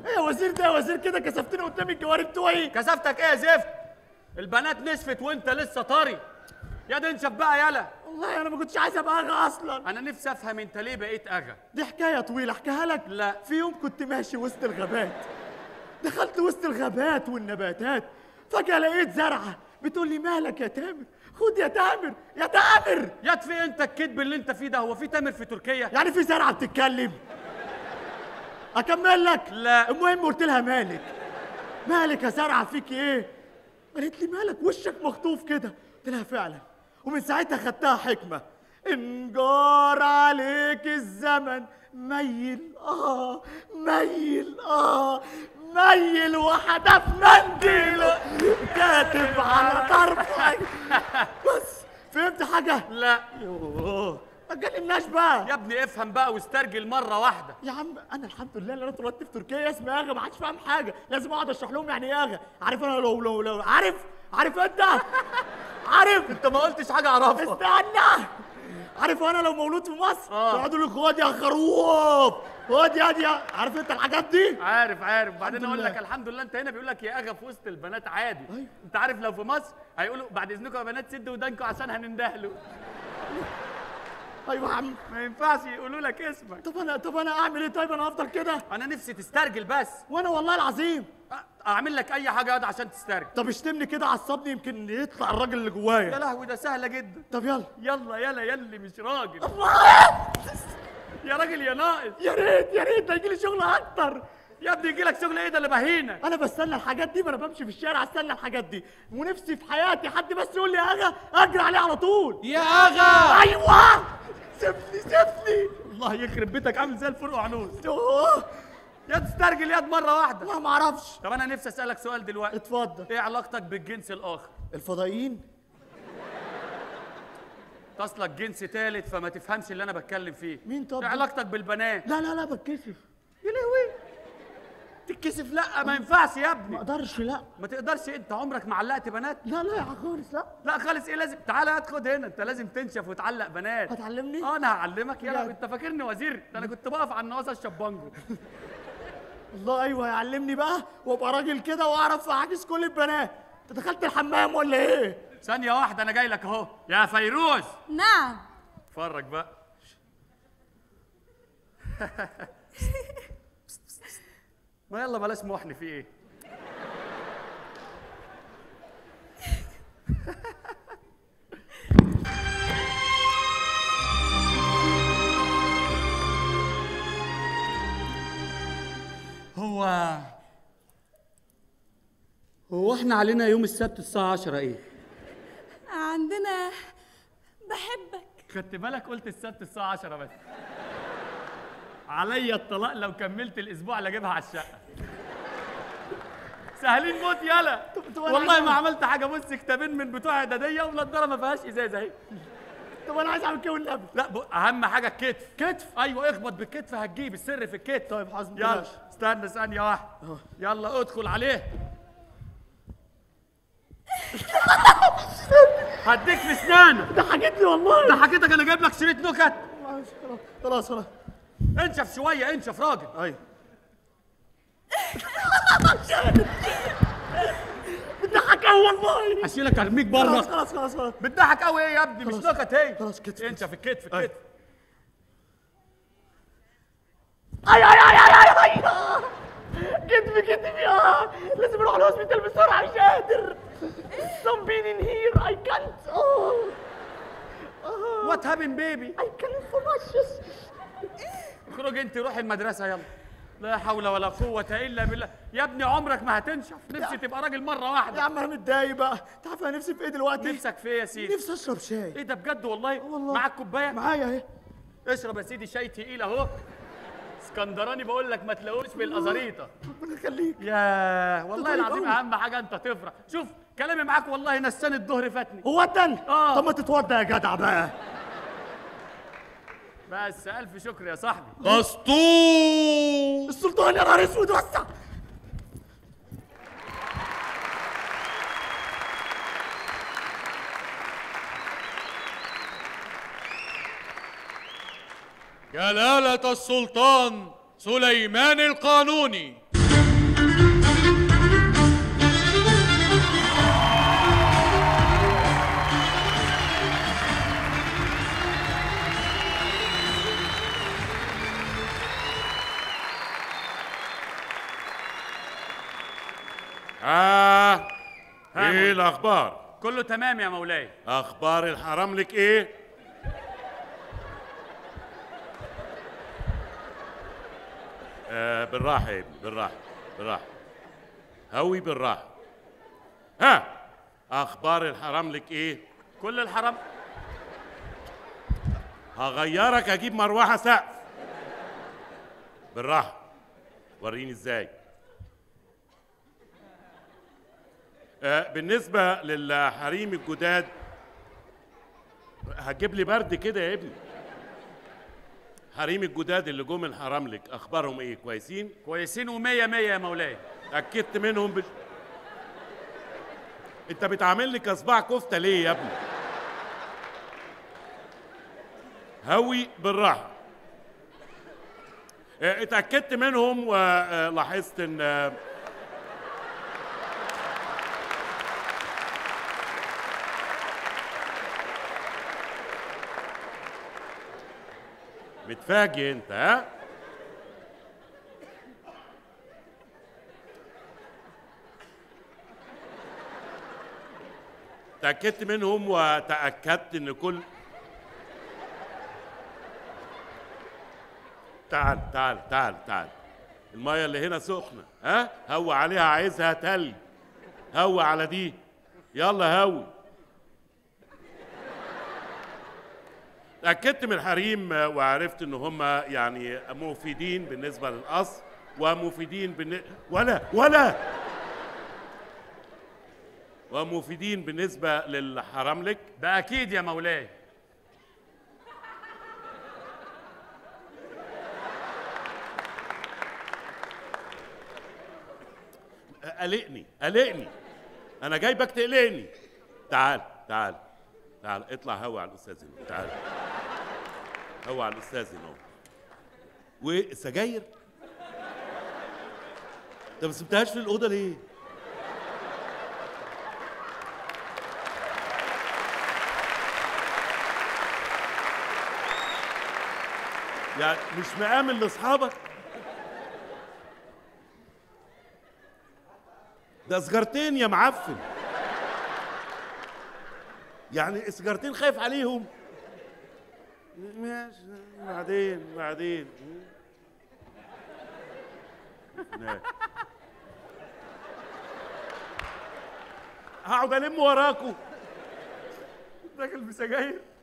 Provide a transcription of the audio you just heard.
ايه يا وزير ده يا وزير كده كسفتني قدام الجواري بتوعي كسفتك ايه يا زفت البنات نشفت وانت لسه طري يا ده انشف بقى يالا والله انا ما كنتش عايز ابقى اغا اصلا انا نفسي افهم انت ليه بقيت اغا دي حكايه طويله احكيها لك لا. في يوم كنت ماشي وسط الغابات دخلت وسط الغابات والنباتات فجاه لقيت زرعه بتقول لي مالك يا تامر خد يا تامر يا تامر يكفي انت الكذب اللي انت فيه ده هو في تامر في تركيا يعني في زرعه بتتكلم اكمل لك لا. المهم قلت لها مالك مالك يا زرعه فيك ايه قالت لي مالك وشك مخطوف كده قلت لها فعلا ومن ساعتها خدتها حكمه ان جار عليك الزمن ميل اه ميل اه ميل وحدف منديل كاتب على طرفك بس فهمت حاجه لا يوه ما تكلمناش بقى يا ابني افهم بقى واسترجل مره واحده يا عم انا الحمد لله اللي انا اتولدت في تركيا اسمي اغا ما حدش فاهم حاجه لازم اقعد اشرح لهم يعني ايه اغا عارف انا لو لو لو عارف عارف انت عارف انت ما قلتش حاجه اعرفها استنى عارف انا لو مولود في مصر آه. يقعدوا لي خد يا خروف خد يا دي عارف انت الحاجات دي عارف عارف بعدين الحمد اقول لك لله. الحمد لله انت هنا بيقول لك يا اغا في وسط البنات عادي أيوة. انت عارف لو في مصر هيقولوا بعد اذنكم يا بنات سدوا ودانكم عشان هنندهلوا ايوه يا عم ما ينفعش يقولوا لك اسمك طب انا طب انا اعمل ايه طيب انا افضل كده انا نفسي تسترجل بس وانا والله العظيم أ- اعمل لك اي حاجه ياض عشان تسترجل طب اشتمني كده عصبني يمكن يطلع الراجل اللي يا جوايا لهوي ده سهله جدا طب يلا يلا يلا يلي مش راجل يا راجل يا ناقص يا ريت يا ريت ده يجيلي شغل اكتر يا ابني يجي لك شغل ايه ده اللي بهينك انا بستنى الحاجات دي وانا بمشي في الشارع استنى الحاجات دي ونفسي في حياتي حد بس يقول لي يا اغا اجري عليه على طول يا اغا ايوه سيبني سيبني الله يخرب بيتك عامل زي الفرق عنوز أوه، يا تسترجل يد مره واحده والله ما اعرفش طب انا نفسي اسالك سؤال دلوقتي اتفضل ايه علاقتك بالجنس الاخر الفضائيين تصلك جنس تالت فما تفهمش اللي انا بتكلم فيه مين طب؟ ايه علاقتك بالبنات لا لا لا بتكسف يا لهوي تتكسف لا ما ينفعش يا ما ابني اقدرش لا ما تقدرش انت عمرك ما علقت بنات لا لا يا خالص لا لا خالص ايه لازم تعالى هات خد هنا انت لازم تنشف وتعلق بنات هتعلمني اه انا هعلمك يلا بجد؟ انت فاكرني وزير ده انا كنت بقف على النوازه الشبانجو الله ايوه يعلمني بقى وابقى راجل كده واعرف اعاكس كل البنات انت دخلت الحمام ولا ايه ثانيه واحده انا جاي لك اهو يا فيروز نعم اتفرج بقى ما يلا بلاش محن في ايه هو هو احنا علينا يوم السبت الساعة 10 ايه؟ عندنا بحبك خدت بالك قلت السبت الساعة 10 بس عليا الطلاق لو كملت الاسبوع لا اجيبها على الشقة سهلين موت يلا طب أنا والله عايز ما أعمل- عملت حاجة بص كتابين من بتوع اعدادية والنضارة ما فيهاش ازاز اهي طب انا عايز اعمل كده والنبي لا ب... اهم حاجة الكتف كتف ايوه اخبط بالكتف هتجيب السر في الكتف طيب حسبي يلا بلاش. استنى ثانية واحدة يلا ادخل عليه هديك في اسنانك ضحكتني والله ده حكيتك انا جايب لك شريط نكت خلاص خلاص خلاص انشف شويه انشف راجل ايوه بتضحك قوي والله اشيلك ارميك خلاص بره خلاص خلاص خلاص بتضحك قوي ايه يا ابني مش خلاص. نكت هي خلاص كتف انشف الكتف أيوة. الكتف اي اي اي اي اي اي كتفي كتفي يا لازم اروح الهوسبيتال بسرعه مش قادر some pain in here I can't oh وات هابن بيبي I can't flushes اخرج انت روحي المدرسه يلا لا حول ولا قوة إلا بالله يا ابني عمرك ما هتنشف نفسي تبقى راجل مرة يا واحدة عم انا متضايق بقى انت عارف انا نفسي في ايه دلوقتي نفسك في ايه يا سيدي نفسي اشرب شاي ايه ده بجد والله والله. معاك كوباية معايا اهي اشرب يا سيدي شاي تقيل اهو اسكندراني بقول لك ما تلاقوش في الازاريطه ربنا يخليك يا والله طيب العظيم أوي. اهم حاجه انت تفرح شوف كلامي معاك والله نسان الظهر فاتني هو اتن آه. طب ما تتوضى يا جدع بقى بس الف شكر يا صاحبي اسطول السلطان يا نهار اسود وسع جلالة السلطان سليمان القانوني آه ها ايه مولاي. الاخبار كله تمام يا مولاي اخبار الحرام لك ايه آه بالراحه يا ابني بالراحه بالراحه هوي بالراحه ها اخبار الحرام لك ايه كل الحرام هغيرك اجيب مروحه سقف بالراحه وريني ازاي آه بالنسبه للحريم الجداد هتجيب لي برد كده يا ابني حريم الجداد اللي جم الحرام لك اخبارهم ايه كويسين كويسين ومية مية يا مولاي اكدت منهم بال... انت بتعامل لي كصباع كفته ليه يا ابني هوي بالراحه اه، اتاكدت منهم ولاحظت ان اه، متفاجئ انت ها تأكدت منهم وتأكدت إن كل تعال تعال تعال تعال المية اللي هنا سخنة ها هو عليها عايزها تلج هو على دي يلا هوي تأكدت من الحريم وعرفت إن هم يعني مفيدين بالنسبة للقصر ومفيدين بالن... ولا ولا ومفيدين بالنسبة للحرملك ده أكيد يا مولاي قلقني قلقني أنا جايبك تقلقني تعال تعال تعال اطلع هوا على الأستاذ هنا تعال هوا على الأستاذ هنا اهو. والسجاير انت ما سبتهاش في الأوضة ليه؟ يعني مش مآمن لأصحابك ده سجارتين يا معفن يعني سجارتين خايف عليهم ماشي بعدين بعدين ماشي. هقعد الم وراكم راجل بسجاير